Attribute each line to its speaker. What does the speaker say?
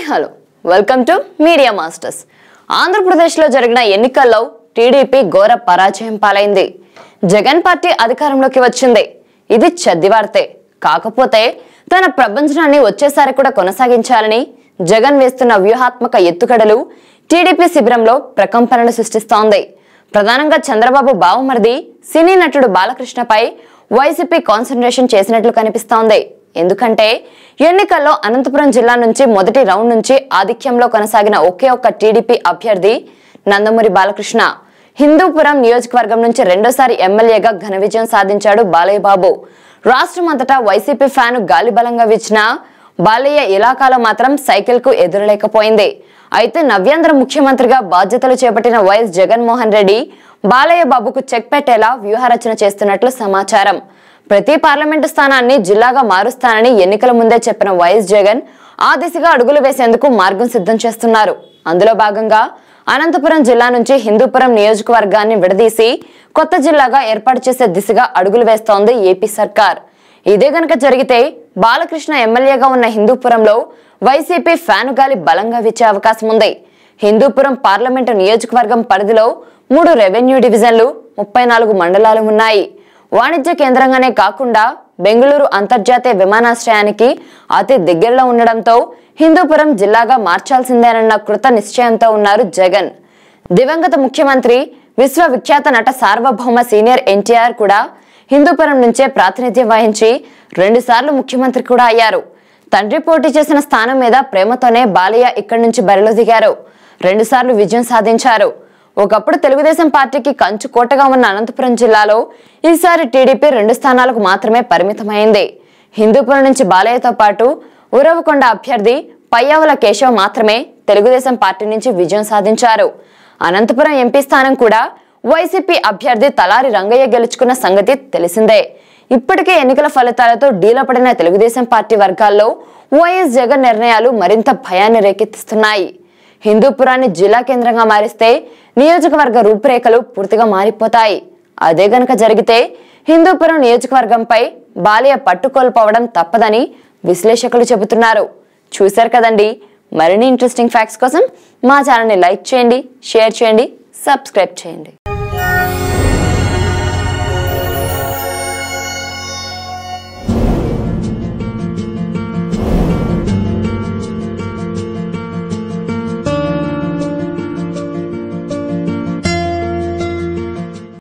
Speaker 1: hello welcome to media masters ఆంధ్రప్రదేశ్లో జరిగిన ఎన్నికల్లో టీడీపీ ఘోర పరాజయం పాలైంది జగన్ పార్టీ అధికారంలోకి వచ్చింది ఇది చద్దివార్తే కాకపోతే తన ప్రపంచాన్ని వచ్చేసారి కూడా కొనసాగించాలని జగన్ వేస్తున్న వ్యూహాత్మక ఎత్తుగడలు టీడీపీ శిబిరంలో ప్రకంపనలు సృష్టిస్తోంది ప్రధానంగా చంద్రబాబు బావమరిది సినీ నటుడు బాలకృష్ణపై వైసీపీ కాన్సన్ట్రేషన్ చేసినట్లు కనిపిస్తోంది ఎందుకంటే ఎన్నికల్లో అనంతపురం జిల్లా నుంచి మొదటి రౌండ్ నుంచి ఆధిక్యంలో కొనసాగిన ఒకే ఒక్క టీడీపీ అభ్యర్థి నందమూరి బాలకృష్ణ హిందూపురం నియోజకవర్గం నుంచి రెండోసారి ఎమ్మెల్యేగా ఘన విజయం సాధించాడు బాలయ్య బాబు రాష్ట్రమంతటా వైసీపీ ఫ్యాన్ గాలి బలంగా వీచిన బాలయ్య ఇలాకాలో మాత్రం సైకిల్ కు ఎదురలేకపోయింది అయితే నవ్యాంధ్ర ముఖ్యమంత్రిగా బాధ్యతలు చేపట్టిన వైఎస్ జగన్మోహన్ రెడ్డి బాలయ్య బాబుకు చెక్ పెట్టేలా వ్యూహరచన చేస్తున్నట్లు సమాచారం ప్రతి పార్లమెంటు స్థానాన్ని జిల్లాగా మారుస్తానని ఎన్నికల ముందే చెప్పిన వైఎస్ జగన్ ఆ దిశగా అడుగులు వేసేందుకు మార్గం సిద్ధం చేస్తున్నారు అందులో భాగంగా అనంతపురం జిల్లా నుంచి హిందూపురం నియోజకవర్గాన్ని విడదీసి కొత్త జిల్లాగా ఏర్పాటు చేసే దిశగా అడుగులు వేస్తోంది ఏపీ సర్కార్ ఇదే గనక జరిగితే బాలకృష్ణ ఎమ్మెల్యేగా ఉన్న హిందూపురంలో వైసీపీ ఫ్యాను గాలి బలంగా వీచే అవకాశం ఉంది హిందూపురం పార్లమెంటు నియోజకవర్గం పరిధిలో మూడు రెవెన్యూ డివిజన్లు ముప్పై నాలుగు మండలాలు ఉన్నాయి వాణిజ్య కేంద్రంగానే కాకుండా బెంగళూరు అంతర్జాతీయ విమానాశ్రయానికి అతి దగ్గరలో ఉండడంతో హిందూపురం జిల్లాగా మార్చాల్సిందేనన్న కృత నిశ్చయంతో ఉన్నారు జగన్ దివంగత ముఖ్యమంత్రి విశ్వవిఖ్యాత నట సార్వభౌమ సీనియర్ ఎన్టీఆర్ కూడా హిందూపురం నుంచే ప్రాతినిధ్యం వహించి రెండుసార్లు ముఖ్యమంత్రి కూడా అయ్యారు తండ్రి పోటీ చేసిన స్థానం మీద ప్రేమతోనే బాలయ్య ఇక్కడి నుంచి బరిలో దిగారు రెండుసార్లు విజయం సాధించారు ఒకప్పుడు తెలుగుదేశం పార్టీకి కంచు కోటగా ఉన్న అనంతపురం జిల్లాలో ఈసారి టీడీపీ రెండు స్థానాలకు మాత్రమే పరిమితమైంది హిందూపురం నుంచి బాలయ్యతో పాటు ఉరవకొండ అభ్యర్థి పయ్యావుల కేశవ్ మాత్రమే తెలుగుదేశం పార్టీ నుంచి విజయం సాధించారు అనంతపురం ఎంపీ స్థానం కూడా వైసీపీ అభ్యర్థి తలారి రంగయ్య గెలుచుకున్న సంగతి తెలిసిందే ఇప్పటికే ఎన్నికల ఫలితాలతో డీలపడిన తెలుగుదేశం పార్టీ వర్గాల్లో వైఎస్ జగన్ నిర్ణయాలు మరింత భయాన్ని రేకెత్తిస్తున్నాయి హిందూపురాన్ని జిల్లా కేంద్రంగా మారిస్తే నియోజకవర్గ రూపురేఖలు పూర్తిగా మారిపోతాయి అదే గనక జరిగితే హిందూపురం నియోజకవర్గంపై బాలియ పట్టుకోల్పోవడం తప్పదని విశ్లేషకులు చెబుతున్నారు చూశారు కదండి మరిన్ని ఇంట్రెస్టింగ్ ఫ్యాక్ట్స్ కోసం మా ఛానల్ని లైక్ చేయండి షేర్ చేయండి సబ్స్క్రైబ్ చేయండి